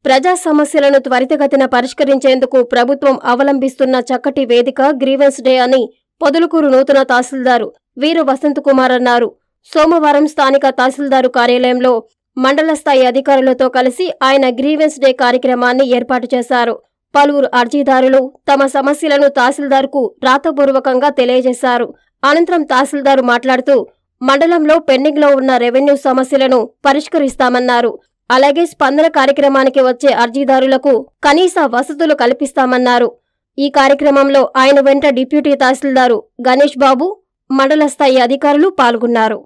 ప్రజా సమస్యలను త్వరితగతిన పరిష్కరించేందుకు ప్రభుత్వం అవలంబిస్తున్న చక్కటి వేదిక గ్రీవెన్స్ డే అని పొదలుకూరు నూతన తహసీల్దారు వీరు వసంత్ కుమార్ అన్నారు సోమవారం స్థానిక తహసీల్దారు కార్యాలయంలో మండల స్థాయి అధికారులతో కలిసి ఆయన గ్రీవెన్స్ డే కార్యక్రమాన్ని ఏర్పాటు చేశారు పలువురు అర్జీదారులు తమ సమస్యలను తహసీల్దార్కు రాతపూర్వకంగా తెలియజేశారు అనంతరం తహసీల్దారు మాట్లాడుతూ మండలంలో పెండింగ్లో ఉన్న రెవెన్యూ సమస్యలను పరిష్కరిస్తామన్నారు అలాగే స్పందన కార్యక్రమానికి వచ్చే అర్జీదారులకు కనీస వసతులు కల్పిస్తామన్నారు ఈ కార్యక్రమంలో ఆయన వెంట డిప్యూటీ తహసీల్దారు గణేష్ బాబు మండల స్థాయి అధికారులు పాల్గొన్నారు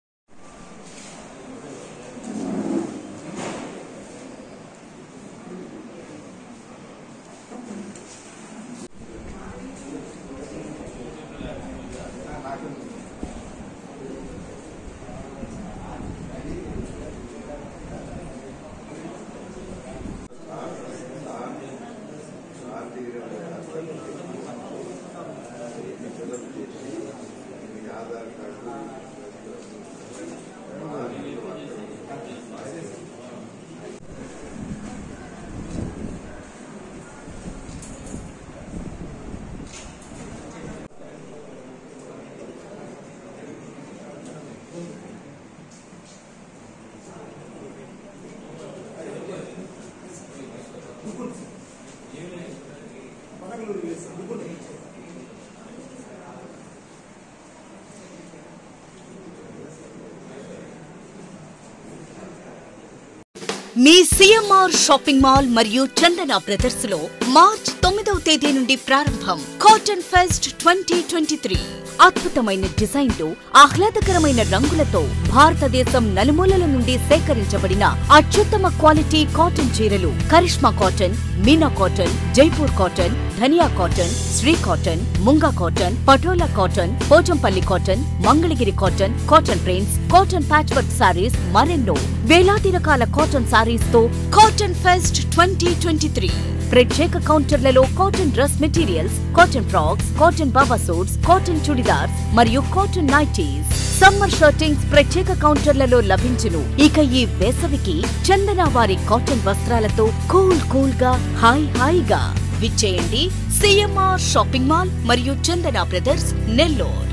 మీ సిఎంఆర్ షాపింగ్ మాల్ మరియు చందన బ్రదర్స్ లో మార్చ్ తొమ్మిదవ తేదీ నుండి ప్రారంభం cotton fest twenty twenty three అద్భుతమైన డిజైన్లు ఆహ్లాదకరమైన రంగులతో భారతదేశం నలుమూలల నుండి సేకరించబడిన అత్యుత్తమ క్వాలిటీ కాటన్ చీరలు Karishma cotton Meena cotton Jaipur cotton Dhaniya cotton Shri cotton Munga cotton Patola cotton Pochampally cotton Mangalagiri cotton cotton prints cotton patch work sarees మరెన్నో వేలాది రకాల కాటన్ సారీస్ తో cotton fest twenty twenty three ప్రత్యేక కౌంటర్లలో cotton dress materials cotton frocks cotton baba suits cotton chudidars మరియు cotton nighties summer shirtings ప్రత్యేక కౌంటర్లలో లభించును ఇక ఈ వేసవికి చందన వారి కాటన్ వస్త్రాలతో కూల్ కూల్ గా హాయ్ హాయిగా విచ్చేయండి సిఎంఆర్ షాపింగ్ మాల్ మరియు చందన బ్రదర్స్ నెల్లూరు